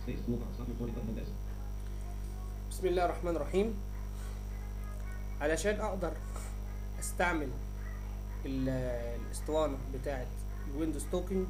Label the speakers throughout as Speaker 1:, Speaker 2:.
Speaker 1: Space toolbar. Stop recording button on this.
Speaker 2: بسم الله الرحمن الرحيم علشان اقدر استعمل ال- الاسطوانة بتاعة الويندوز توكينج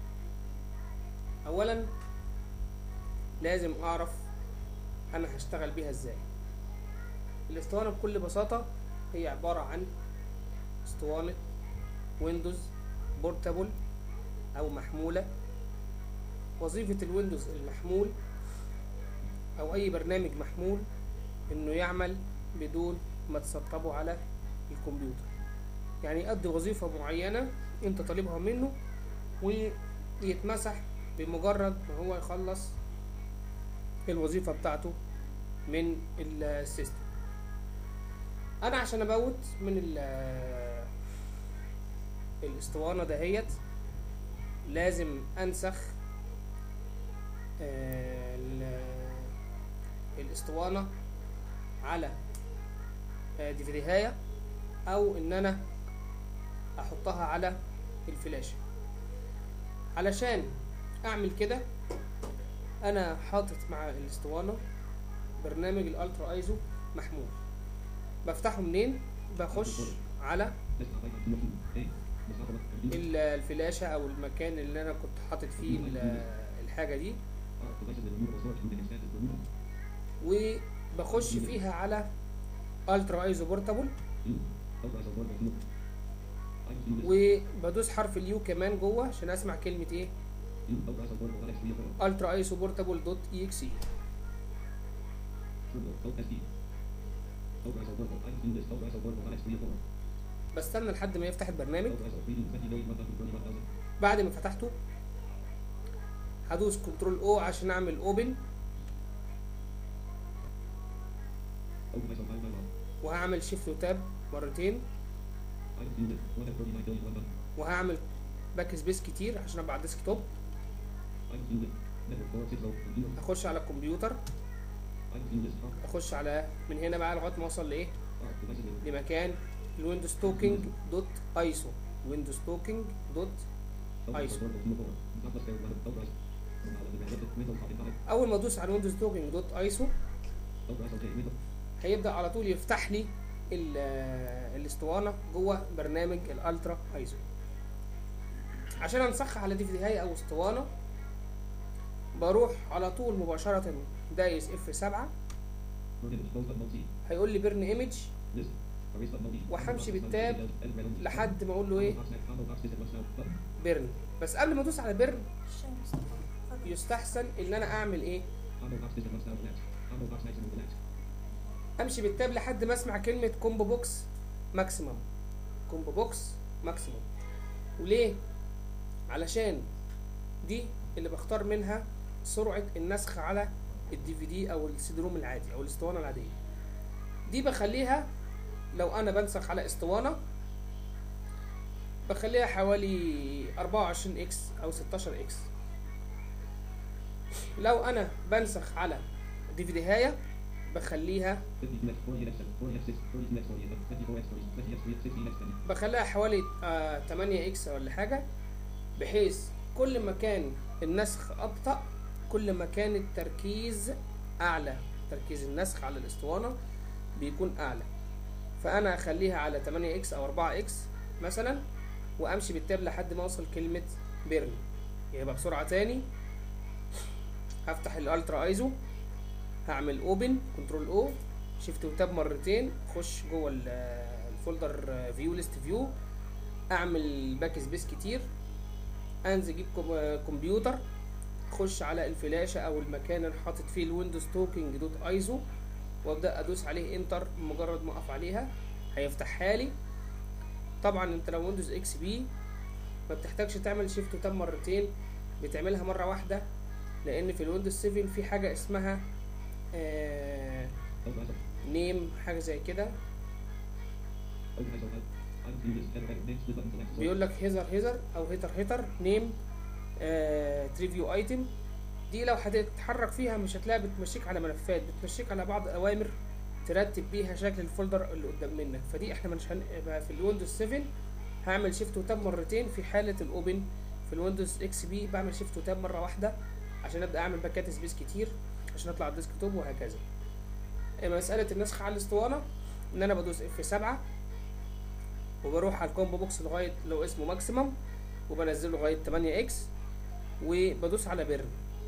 Speaker 2: اولا لازم اعرف انا هشتغل بيها ازاي الاسطوانة بكل بساطة هي عبارة عن اسطوانة ويندوز بورتابل او محمولة وظيفة الويندوز المحمول او اي برنامج محمول انه يعمل بدون ما تسطبه على الكمبيوتر يعني يؤدي وظيفة معينة انت طالبها منه ويتمسح بمجرد ما هو يخلص الوظيفة بتاعته من السيستم انا عشان ابوت من ال- الاسطوانة دهيت لازم انسخ آه، ال- الاسطوانة على دي في ديهاية او ان انا احطها على الفلاشة علشان اعمل كده انا حاطط مع الاسطوانة برنامج الالترا ايزو محمول بفتحه منين بخش على
Speaker 1: This is item number two. A. Mustafa computer.
Speaker 2: ال- الفلاشة او المكان اللي انا كنت حاطط فيه ال- الحاجة دي
Speaker 1: R. Devices with removable storage moving expenses removable.
Speaker 2: وبخش فيها على الترا ايزو بورتابل
Speaker 1: U. Ultra supportable fuel. Items new list.
Speaker 2: وبدوس حرف اليو كمان جوه عشان اسمع كلمة ايه
Speaker 1: U. Ultra supportable Alex 3 4.
Speaker 2: الترا ايزو بورتابل دوت اي اكس اي
Speaker 1: Turbo. OSD. Ultra supportable items new list. Ultra supportable Alex 3 4.
Speaker 2: بستنى لحد ما يفتح البرنامج
Speaker 1: Ultra ISO 3 20 million 121,000.
Speaker 2: بعد ما فتحته هدوس كنترول او عشان اعمل اوبن
Speaker 1: Open ISO 5 1.
Speaker 2: وهعمل شيفت وتاب مرتين
Speaker 1: Items new list. 139 billion 1 button.
Speaker 2: وهعمل باك سبيس كتير عشان ابقى على الديسك توب
Speaker 1: Items new list. Network 460 computer.
Speaker 2: اخش على الكمبيوتر
Speaker 1: Items new list. R.
Speaker 2: اخش على من هنا بقى لغايه ما اوصل لايه
Speaker 1: R. Devices with
Speaker 2: لمكان الويندوز توكينج دوت ايسو ويندوز توكينج دوت
Speaker 1: Ultra
Speaker 2: ISO.
Speaker 1: supportable fuel forward. Top left area button. Ultra ISO. Windows copy 5.
Speaker 2: اول ما ادوس على ويندوز توكينج دوت ايسو
Speaker 1: Ultra ISO J. Windows.
Speaker 2: هيبدا على طول يفتح لي ال- الاسطوانه جوه برنامج الالترا ايزو عشان انسخها على دي في دي او اسطوانه بروح على طول مباشره دايس اف 7
Speaker 1: Burn image. Close button. Alt T.
Speaker 2: هيقول لي بيرن ايمج
Speaker 1: List. Erase button. Alt T.
Speaker 2: وهمشي
Speaker 1: Combo box.
Speaker 2: بالتاب
Speaker 1: Edit red on.
Speaker 2: لحد ما اقول له ايه
Speaker 1: Combo box next. Combo box visit what's now. Button.
Speaker 2: بيرن بس قبل ما ادوس على بيرن
Speaker 3: الشاي مصطفى اتفضل.
Speaker 2: يستحسن ان انا اعمل ايه
Speaker 1: Combo box visit what's now. Next. Combo box next. Remove next.
Speaker 2: امشي بالتاب لحد ما اسمع كلمه كومبو بوكس ماكسيمم كومبو بوكس ماكسيمم وليه علشان دي اللي بختار منها سرعه النسخ على الدي في دي او السي روم العادي او الاسطوانه العاديه دي بخليها لو انا بنسخ على اسطوانه بخليها حوالي 24 اكس او 16 اكس لو انا بنسخ على دي في دي هايه بخليها
Speaker 1: 50 next. 40 next. 40 next. 40 next. 40 next. 24 next. 20 next. 60 next. 10.
Speaker 2: بخليها حوالي آه 8 اكس ولا حاجه بحيث كل ما كان النسخ ابطا كل ما كان التركيز اعلى تركيز النسخ على الاسطوانه بيكون اعلى فانا اخليها على 8 اكس او 4 اكس مثلا وامشي بالتاب لحد ما اوصل كلمه بيرن يبقى بسرعه تاني هفتح الالترا ايزو هعمل اوبن كنترول او شيفت وتاب مرتين اخش جوه ال- الفولدر فيو ليست فيو اعمل باك سبيس كتير انزل اجيب كم- كمبيوتر اخش على الفلاشه او المكان اللي حاطط فيه الويندوز توكينج دوت ايزو وابدا ادوس عليه انتر مجرد ما اقف عليها هيفتحها لي طبعا انت لو ويندوز اكس بي ما بتحتاجش تعمل شيفت وتاب مرتين بتعملها مره واحده لان في الويندوز 7 في حاجه اسمها آه
Speaker 1: Ultra ISO.
Speaker 2: نيم حاجه زي كده
Speaker 1: Open ISO 5. Items new list. Edit edit. Name. Split button. Select.
Speaker 2: بيقول لك هيزر هيزر او هيتر هيتر نيم تريفيو ايتم دي لو هتتحرك فيها مش هتلاقي بتمشيك على ملفات بتمشيك على بعض اوامر ترتب بيها شكل الفولدر اللي قدام منك فدي احنا مش هنبقى في الويندوز 7 هعمل شيفت وتاب مرتين في حاله الاوبن في الويندوز اكس بي بعمل شيفت وتاب مره واحده عشان ابدا اعمل باكات سبيس كتير عشان اطلع الديسك توب وهكذا مساله النسخ على الاسطوانه ان انا بدوس اف 7 وبروح على الكومبو بوكس لغايه لو اسمه ماكسيمم وبنزله لغايه 8 اكس وبدوس على بيرن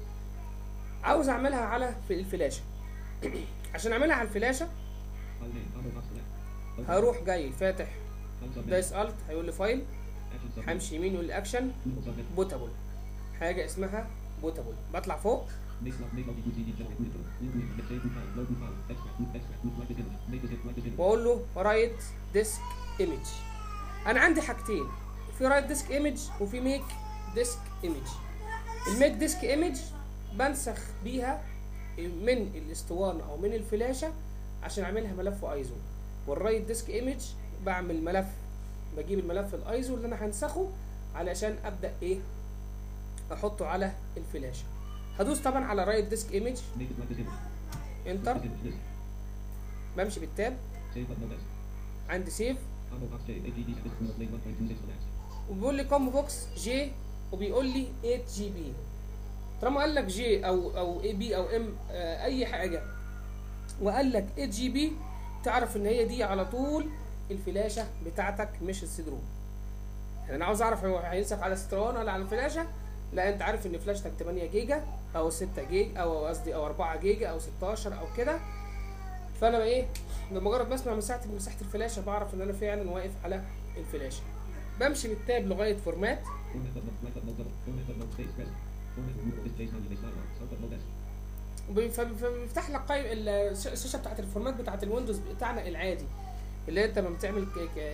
Speaker 2: عاوز اعملها على في الفلاشه عشان اعملها على الفلاشه
Speaker 1: File name. Combo box select. Open.
Speaker 2: هروح جاي فاتح
Speaker 1: Thumbs up.
Speaker 2: دايس الت هيقول لي فايل
Speaker 1: Action submit.
Speaker 2: همشي يمين يقول لي اكشن
Speaker 1: Google submit.
Speaker 2: بوتابل حاجه اسمها بوتابل بطلع فوق
Speaker 1: Make slot. Make multi CD generate. Move it. Move it. Get save new file. Load new file. Extract. Move extract. Move like this image. Make this like this image.
Speaker 2: واقول له رايت ديسك ايمج انا عندي حاجتين في رايت ديسك ايمج وفي ميك ديسك ايمج الميك ديسك ايمج بنسخ بيها من الاسطوانه او من الفلاشه عشان اعملها ملف ايزو والرايت ديسك ايمج بعمل ملف بجيب الملف الايزو اللي انا هنسخه علشان ابدا ايه احطه على الفلاشه هدوس طبعا على رايت ديسك ايمج
Speaker 1: Make it like this image.
Speaker 2: انتر
Speaker 1: This image. This.
Speaker 2: بمشي بالتاب
Speaker 1: Save but no S.
Speaker 2: عندي سيف
Speaker 1: Combo box J. AGD. This is link 1.26 select.
Speaker 2: وبيقول لي كومبو بوكس جي وبيقول لي 8 جي بي طالما قال لك جي او او اي بي او ام آه اي حاجه وقال لك 8 جي بي تعرف ان هي دي على طول الفلاشه بتاعتك مش السي دروم يعني انا عاوز اعرف هو هينسخ على السترون ولا على الفلاشه لا انت عارف ان فلاشتك 8 جيجا او 6 جيجا او قصدي او 4 جيجا او 16 او كده فانا ايه بمجرد ما اسمع مساحه مساحه الفلاشه بعرف ان انا فعلا واقف على الفلاشه بمشي بالتاب لغايه فورمات
Speaker 1: Format of no. Right of no double. Format of no space press. Format removal. This JSON. This line. Start of no S.
Speaker 2: وبي- فب- فبيفتح لك قائم الش- الشاشه بتاعت الفورمات بتاعت الويندوز بتاعنا العادي اللي انت لما بتعمل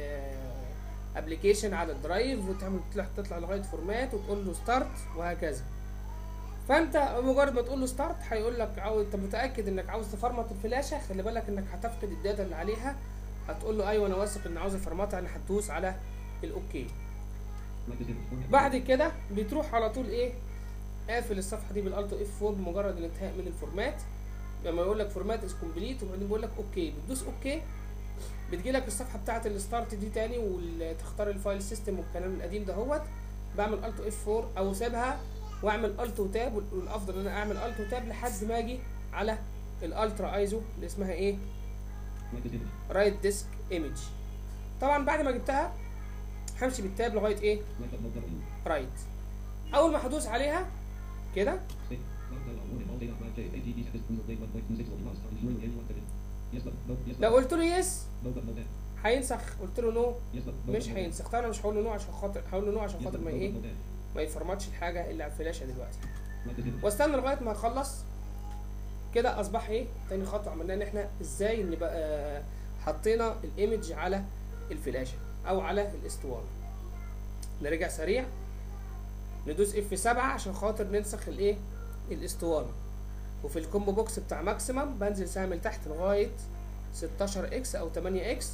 Speaker 2: ابلكيشن على الدرايف وتعمل تطلع تطلع لغايه فورمات وتقول له ستارت وهكذا فانت مجرد ما تقول له ستارت هيقول لك عاوز انت متاكد انك عاوز تفرمت الفلاشه خلي بالك انك هتفقد الداتا اللي عليها هتقول له ايوه انا واثق ان عاوز افرمتها انا هتدوس على الاوكي
Speaker 1: Like this image. Format.
Speaker 2: بعد كده بتروح على طول ايه قافل الصفحه دي بالالتو اف 4 بمجرد الانتهاء من الفورمات لما يقول لك فورمات از كومبليت وبعدين بيقول لك اوكي بتدوس اوكي بتجي لك الصفحه بتاعه الستارت دي تاني وتختار الفايل سيستم والكلام القديم ده هوت بعمل التو اف 4 او سيبها واعمل التو تاب والافضل ان انا اعمل التو تاب لحد ما اجي على الالترا ايزو اللي اسمها ايه
Speaker 1: Like this image.
Speaker 2: رايت ديسك ايمج طبعا بعد ما جبتها همشي بالتاب لغايه ايه
Speaker 1: Right of no W.
Speaker 2: رايت اول ما هدوس عليها كده
Speaker 1: Save. Log dialog. Warning. All data. File J. AGD. This is link 1.26 will be lost. Ensure you anyone that is. Yes but no. Yes
Speaker 2: لو
Speaker 1: but.
Speaker 2: قلت له يس
Speaker 1: No but no that.
Speaker 2: هينسخ قلت له نو
Speaker 1: Yes but. No
Speaker 2: مش
Speaker 1: but no that.
Speaker 2: هينسخ طبعا انا مش هقول له نو عشان خاطر هقول له نو عشان
Speaker 1: Yes
Speaker 2: خاطر
Speaker 1: but
Speaker 2: ما
Speaker 1: no
Speaker 2: ايه
Speaker 1: but no that.
Speaker 2: ما يفرمتش الحاجه اللي على الفلاشه دلوقتي
Speaker 1: Like this image.
Speaker 2: واستنى لغايه ما اخلص كده اصبح ايه تاني خطوه عملناها ان احنا ازاي نبقى آه، حطينا الايمج على الفلاشه او على الاسطوانه نرجع سريع ندوس اف 7 عشان خاطر ننسخ الايه الاسطوانه وفي الكومبو بوكس بتاع ماكسيمم بنزل سهم لتحت لغايه 16 اكس او 8 اكس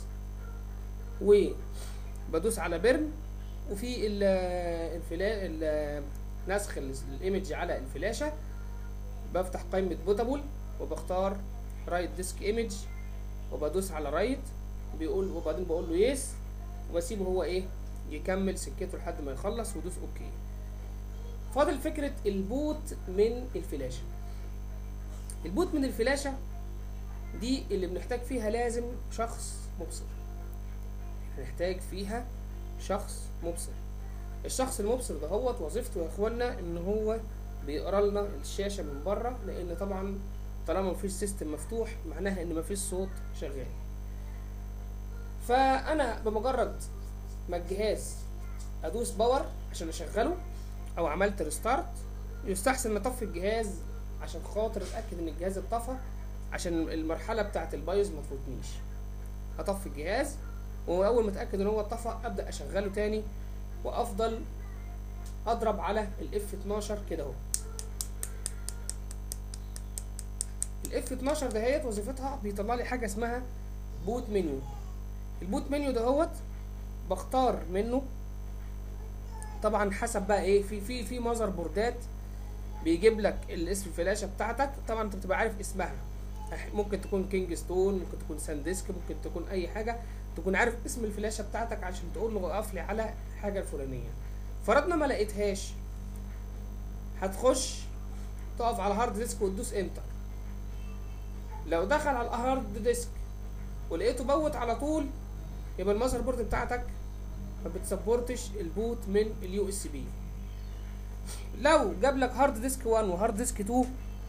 Speaker 2: وبدوس على بيرن وفي ال- الفلا ال- نسخ ال- الايمج على الفلاشه بفتح قائمه بوتابل وبختار رايت ديسك ايمج وبدوس على رايت بيقول وبعدين بقول له يس واسيبه هو ايه يكمل سكته لحد ما يخلص ودوس اوكي فاضل فكره البوت من الفلاشه البوت من الفلاشه دي اللي بنحتاج فيها لازم شخص مبصر هنحتاج فيها شخص مبصر الشخص المبصر ده هو وظيفته يا اخوانا ان هو بيقرا لنا الشاشه من بره لان طبعا طالما مفيش سيستم مفتوح معناها ان مفيش صوت شغال فانا بمجرد ما الجهاز ادوس باور عشان اشغله او عملت ريستارت يستحسن نطفي الجهاز عشان خاطر اتاكد ان الجهاز اتطفى عشان المرحله بتاعه البايوز ما تفوتنيش هطفي الجهاز واول ما اتاكد ان هو اتطفى ابدا اشغله تاني وافضل اضرب على الاف 12 كده اهو الاف 12 دهيت وظيفتها بيطلع لي حاجه اسمها بوت منيو البوت منيو دهوت بختار منه طبعا حسب بقى ايه في في في مذر بوردات بيجيب لك الاسم الفلاشه بتاعتك طبعا انت بتبقى عارف اسمها أح- ممكن تكون كينج ستون ممكن تكون سانديسك ممكن تكون اي حاجه تكون عارف اسم الفلاشه بتاعتك عشان تقول له وقف لي على الحاجه الفلانيه فرضنا ما لقيتهاش هتخش تقف على هارد ديسك وتدوس انتر لو دخل على الهارد ديسك ولقيته بوت على طول يبقى المذر بورد بتاعتك ما بتسبورتش البوت من اليو اس بي لو جاب لك هارد ديسك 1 وهارد ديسك 2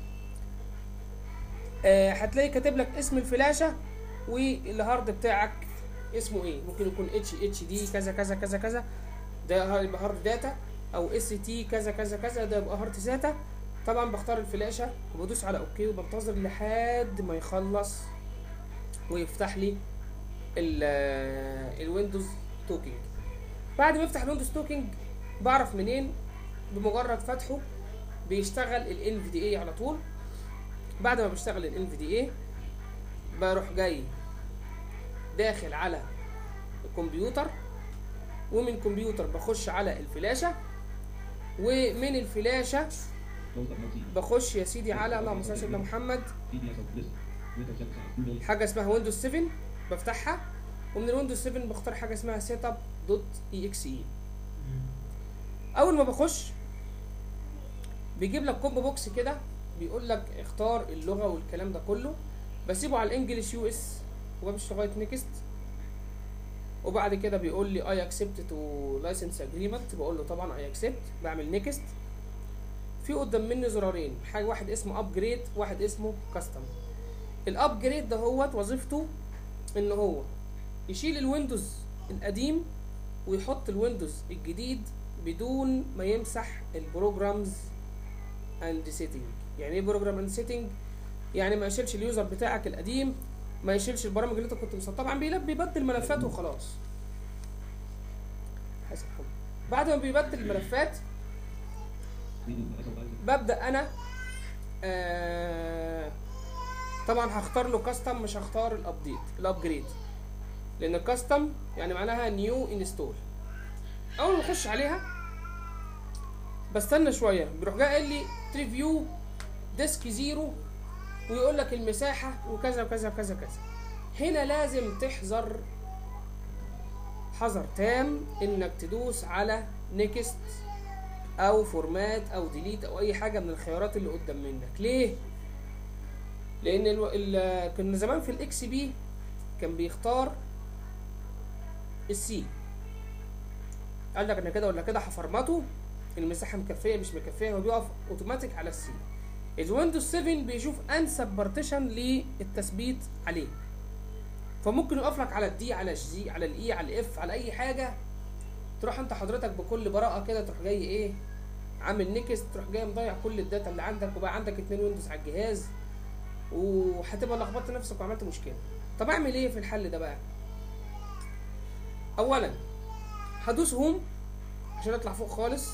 Speaker 2: آه هتلاقي كاتب لك اسم الفلاشه والهارد بتاعك اسمه ايه ممكن يكون اتش اتش دي كذا كذا كذا كذا ده يبقى هارد داتا او اس تي كذا كذا كذا ده يبقى هارد داتا طبعا بختار الفلاشه وبدوس على اوكي وبنتظر لحد ما يخلص ويفتح لي ال- آه، الويندوز توكينج بعد ما يفتح الويندوز توكينج بعرف منين بمجرد فتحه بيشتغل ال NVDA على طول بعد ما بيشتغل ال NVDA بروح جاي داخل على الكمبيوتر ومن كمبيوتر بخش على الفلاشة ومن الفلاشة
Speaker 1: Close up multi.
Speaker 2: بخش يا سيدي على اللهم صل على سيدنا محمد
Speaker 1: PDS of list. Windows 7 size. Windows.
Speaker 2: حاجة اسمها ويندوز 7 بفتحها ومن الويندوز 7 بختار حاجة اسمها سيت اب دوت اي اكس اي اول ما بخش بيجيب لك كومبو بوكس كده بيقول لك اختار اللغه والكلام ده كله بسيبه على الانجليش يو اس وبمشي لغايه نيكست وبعد كده بيقول لي اي اكسبت تو لايسنس اجريمنت بقول له طبعا اي اكسبت بعمل نيكست في قدام مني زرارين حاجه واحد اسمه ابجريد واحد اسمه كاستم الابجريد ده هو وظيفته ان هو يشيل الويندوز القديم ويحط الويندوز الجديد بدون ما يمسح البروجرامز اند سيتنج يعني ايه بروجرام اند سيتنج يعني ما يشيلش اليوزر بتاعك القديم ما يشيلش البرامج اللي انت كنت مسطبها طبعا بيلب- بيبدل ملفات وخلاص حسب حب بعد ما بيبدل الملفات
Speaker 1: Windows SOS.
Speaker 2: ببدا انا آه طبعا هختار له كاستم مش هختار الابديت الابجريد لان الكاستم يعني معناها نيو انستول اول ما اخش عليها بستنى شويه بيروح جاي قايل لي تريفيو ديسك زيرو ويقول لك المساحه وكذا وكذا وكذا كذا هنا لازم تحذر حذر تام انك تدوس على نيكست او فورمات او ديليت او اي حاجه من الخيارات اللي قدام منك ليه لان الو... ال... كنا زمان في الاكس بي كان بيختار السي قال لك انا كده ولا كده هفرمته المساحه مكفيه مش مكفيه هو بيقف اوتوماتيك على السي الويندوز 7 بيشوف انسب بارتيشن للتثبيت عليه فممكن يقف لك على الدي على الجي على الاي على الاف على اي حاجه تروح انت حضرتك بكل براءه كده تروح جاي ايه عامل نيكست تروح جاي مضيع كل الداتا اللي عندك وبقى عندك اتنين ويندوز على الجهاز وهتبقى لخبطت نفسك وعملت مشكله طب اعمل ايه في الحل ده بقى اولا هدوس هوم عشان اطلع فوق خالص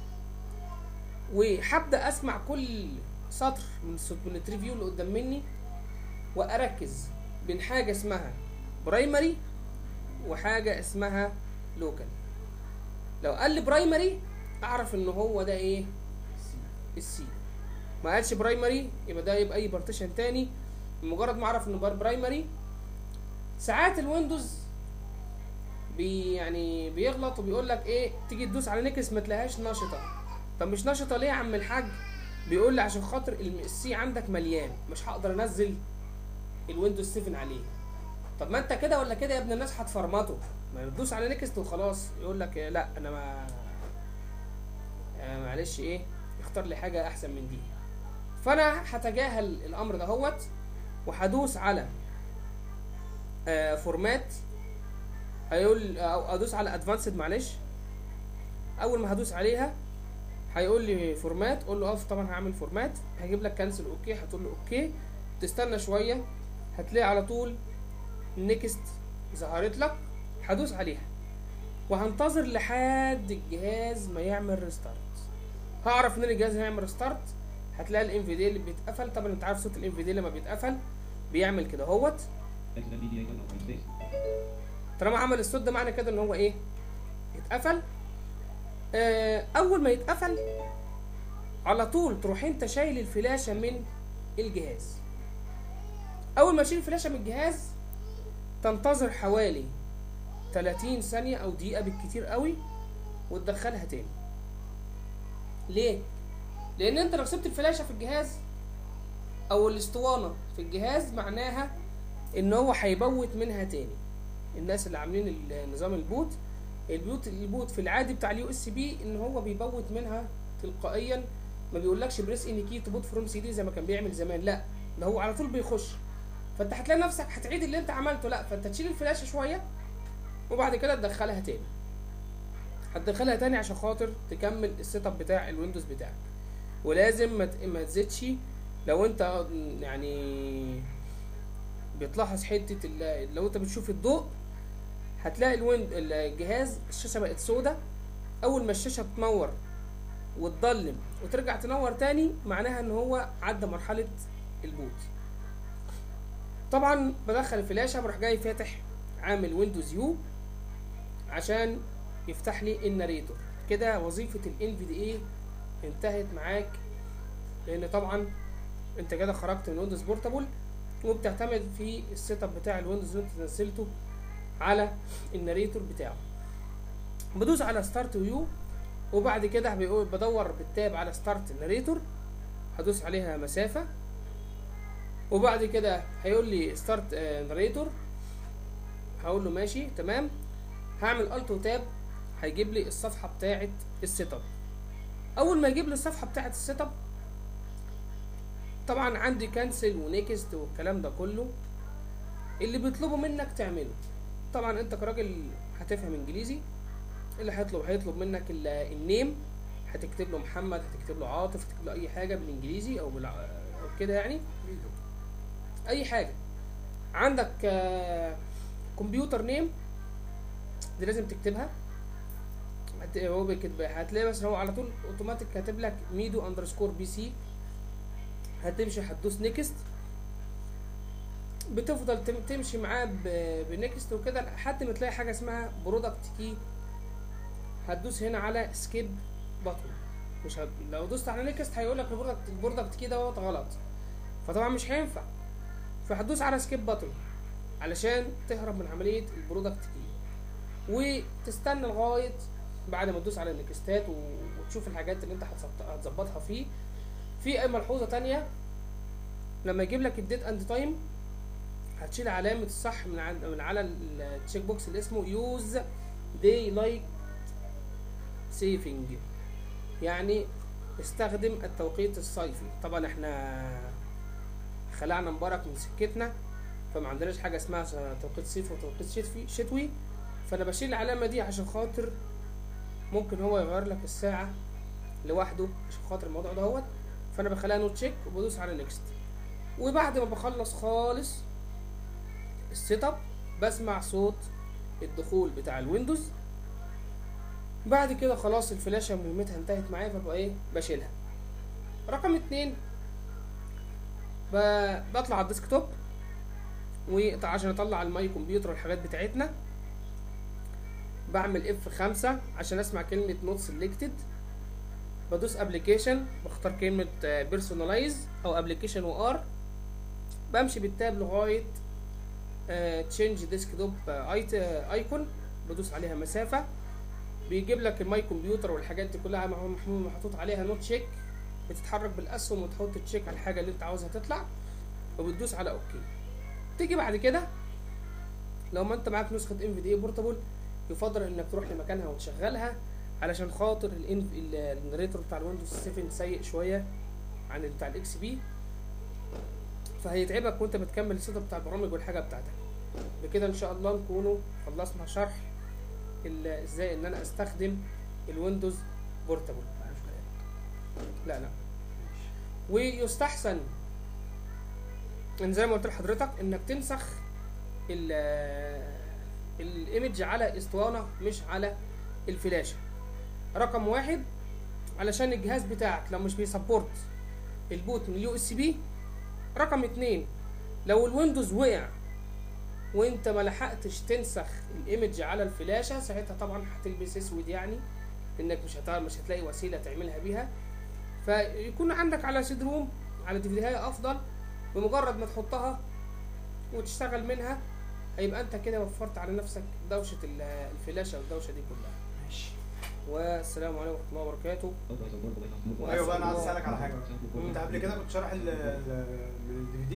Speaker 2: وهبدا اسمع كل سطر من الصوت من التريفيو اللي قدام مني واركز بين حاجه اسمها برايمري وحاجه اسمها لوكال لو قال لي برايمري اعرف ان هو ده ايه السي ما قالش برايمري يبقى ده يبقى اي بارتيشن تاني مجرد ما اعرف انه برايمري ساعات الويندوز بي يعني بيغلط وبيقول لك ايه تيجي تدوس على نكس ما تلاقيهاش نشطه طب مش نشطه ليه يا عم الحاج بيقول لي عشان خاطر الم- السي عندك مليان مش هقدر انزل الويندوز 7 عليه طب ما انت كده ولا كده يا ابن الناس هتفرمطه ما تدوس على نكست وخلاص يقول لك إيه، لا انا ما آه، معلش ايه اختار لي حاجه احسن من دي فانا هتجاهل الامر دهوت وهدوس على آه، فورمات هيقول او ادوس على ادفانسد معلش اول ما هدوس عليها هيقول لي فورمات قول له اقف طبعا هعمل فورمات هيجيب لك كانسل اوكي هتقول له اوكي تستنى شويه هتلاقي على طول نيكست ظهرت لك هدوس عليها وهنتظر لحد الجهاز ما يعمل ريستارت هعرف ان الجهاز هيعمل ريستارت هتلاقي الام في دي اللي بيتقفل طبعا انت عارف صوت الام في دي لما بيتقفل بيعمل كده اهوت
Speaker 1: Exit NVDA button open space.
Speaker 2: طالما عمل الصوت ده معنى كده ان هو ايه اتقفل آه اول ما يتقفل على طول تروح انت شايل الفلاشه من الجهاز اول ما تشيل الفلاشه من الجهاز تنتظر حوالي 30 ثانيه او دقيقه بالكتير قوي وتدخلها تاني ليه لان انت لو سبت الفلاشه في الجهاز او الاسطوانه في الجهاز معناها ان هو هيبوت منها تاني الناس اللي عاملين ال- نظام البوت البوت البوت في العادي بتاع اليو اس بي ان هو بيبوت منها تلقائيا ما بيقولكش بريس ان كي تبوت فروم سي دي زي ما كان بيعمل زمان لا ده هو على طول بيخش فانت هتلاقي نفسك هتعيد اللي انت عملته لا فانت تشيل الفلاشه شويه وبعد كده تدخلها تاني هتدخلها تاني عشان خاطر تكمل السيت اب بتاع الويندوز بتاعك ولازم ما ت- ما تزيدش لو انت يعني بتلاحظ حته ال- لو انت بتشوف الضوء هتلاقي الويند الجهاز الشاشه بقت سودة اول ما الشاشه تنور وتضلم وترجع تنور تاني معناها ان هو عدى مرحله البوت طبعا بدخل الفلاشه بروح جاي فاتح عامل ويندوز يو عشان يفتح لي الناريتور كده وظيفه الان في دي اي انتهت معاك لان طبعا انت كده خرجت من ويندوز بورتابل وبتعتمد في السيت اب بتاع الويندوز اللي انت نزلته على الناريتور بتاعه بدوس على ستارت ويو وبعد كده بيقول بدور بالتاب على ستارت الناريتور هدوس عليها مسافة وبعد كده هيقول لي ستارت ناريتور هقول له ماشي تمام هعمل الت وتاب هيجيب لي الصفحة بتاعة السيت اب اول ما يجيب لي الصفحة بتاعة السيت اب طبعا عندي كانسل ونيكست والكلام ده كله اللي بيطلبوا منك تعمله طبعا انت كراجل هتفهم انجليزي اللي هيطلب هيطلب منك ال- النيم هتكتب له محمد هتكتب له عاطف هتكتب له اي حاجه بالانجليزي او بالع... او كده يعني اي حاجه عندك آه، كمبيوتر نيم دي لازم تكتبها هت- هو بيكتب هتلاقي بس هو على طول اوتوماتيك كاتب لك ميدو اندرسكور بي سي هتمشي هتدوس نيكست بتفضل تم- تمشي معاه ب- بنيكست وكده لحد ما تلاقي حاجه اسمها برودكت كي هتدوس هنا على سكيب بطن مش هت... لو دوست على نيكست هيقول لك البرودكت البرودكت كي دوت غلط فطبعا مش هينفع فهتدوس على سكيب بطن علشان تهرب من عمليه البرودكت كي وتستنى لغايه بعد ما تدوس على النكستات و- وتشوف الحاجات اللي انت هتظبط- هتظبطها فيه في اي ملحوظه تانية لما يجيب لك الديت اند تايم هتشيل علامة الصح من عن- من على التشيك بوكس اللي اسمه يوز داي لايك سيفنج يعني استخدم التوقيت الصيفي طبعا احنا خلعنا مبارك من سكتنا فما عندناش حاجة اسمها س- توقيت صيفي وتوقيت شتوي شتوي فانا بشيل العلامة دي عشان خاطر ممكن هو يغير لك الساعة لوحده عشان خاطر الموضوع دوت فانا بخليها نوت تشيك وبدوس على نيكست وبعد ما بخلص خالص السيت اب بسمع صوت الدخول بتاع الويندوز بعد كده خلاص الفلاشة مهمتها انتهت معايا فبقى ايه بشيلها رقم اتنين ب- بطلع على الديسكتوب وعشان اطلع الماي كمبيوتر والحاجات بتاعتنا بعمل اف خمسة عشان اسمع كلمة نوت سيلكتد بدوس ابلكيشن بختار كلمة بيرسونلايز او ابلكيشن وار بمشي بالتاب لغاية تشينج ديسكتوب ايكون بدوس عليها مسافة بيجيب لك الماي كمبيوتر والحاجات دي كلها محمول محمول محطوط عليها نوت تشيك بتتحرك بالاسهم وتحط تشيك على الحاجة اللي انت عاوزها تطلع وبتدوس على اوكي تيجي بعد كده لو ما انت معاك نسخة ام في دي بورتابل يفضل انك تروح لمكانها وتشغلها علشان خاطر الإن- ال- النريتور بتاع الويندوز 7 سيء شويه عن ال- بتاع الاكس بي فهيتعبك وانت بتكمل السيت اب بتاع البرامج والحاجه بتاعتك بكده ان شاء الله نكونوا خلصنا شرح ال- ازاي ان انا استخدم الويندوز بورتابل لا لا ويستحسن ان زي ما قلت لحضرتك انك تنسخ ال- الايمج على اسطوانه مش على الفلاشه رقم واحد علشان الجهاز بتاعك لو مش بيسبورت البوت من اليو اس بي رقم اتنين لو الويندوز وقع وانت ما لحقتش تنسخ الايمج على الفلاشه ساعتها طبعا هتلبس اسود يعني انك مش هتعرف مش هتلاقي وسيله تعملها بيها فيكون عندك على سيد روم على دي في افضل بمجرد ما تحطها وتشتغل منها هيبقى انت كده وفرت على نفسك دوشه ال- الفلاشه والدوشه دي كلها
Speaker 4: ماشي
Speaker 2: والسلام عليكم ورحمه الله وبركاته
Speaker 1: Otherwise, a workable enough move.
Speaker 2: وأسأل
Speaker 4: ايوه بقى انا عايز
Speaker 2: الله-
Speaker 4: اسالك على حاجه بقى
Speaker 1: Example,
Speaker 2: مم.
Speaker 4: انت قبل كده كنت شارح ال- ال- من الدي في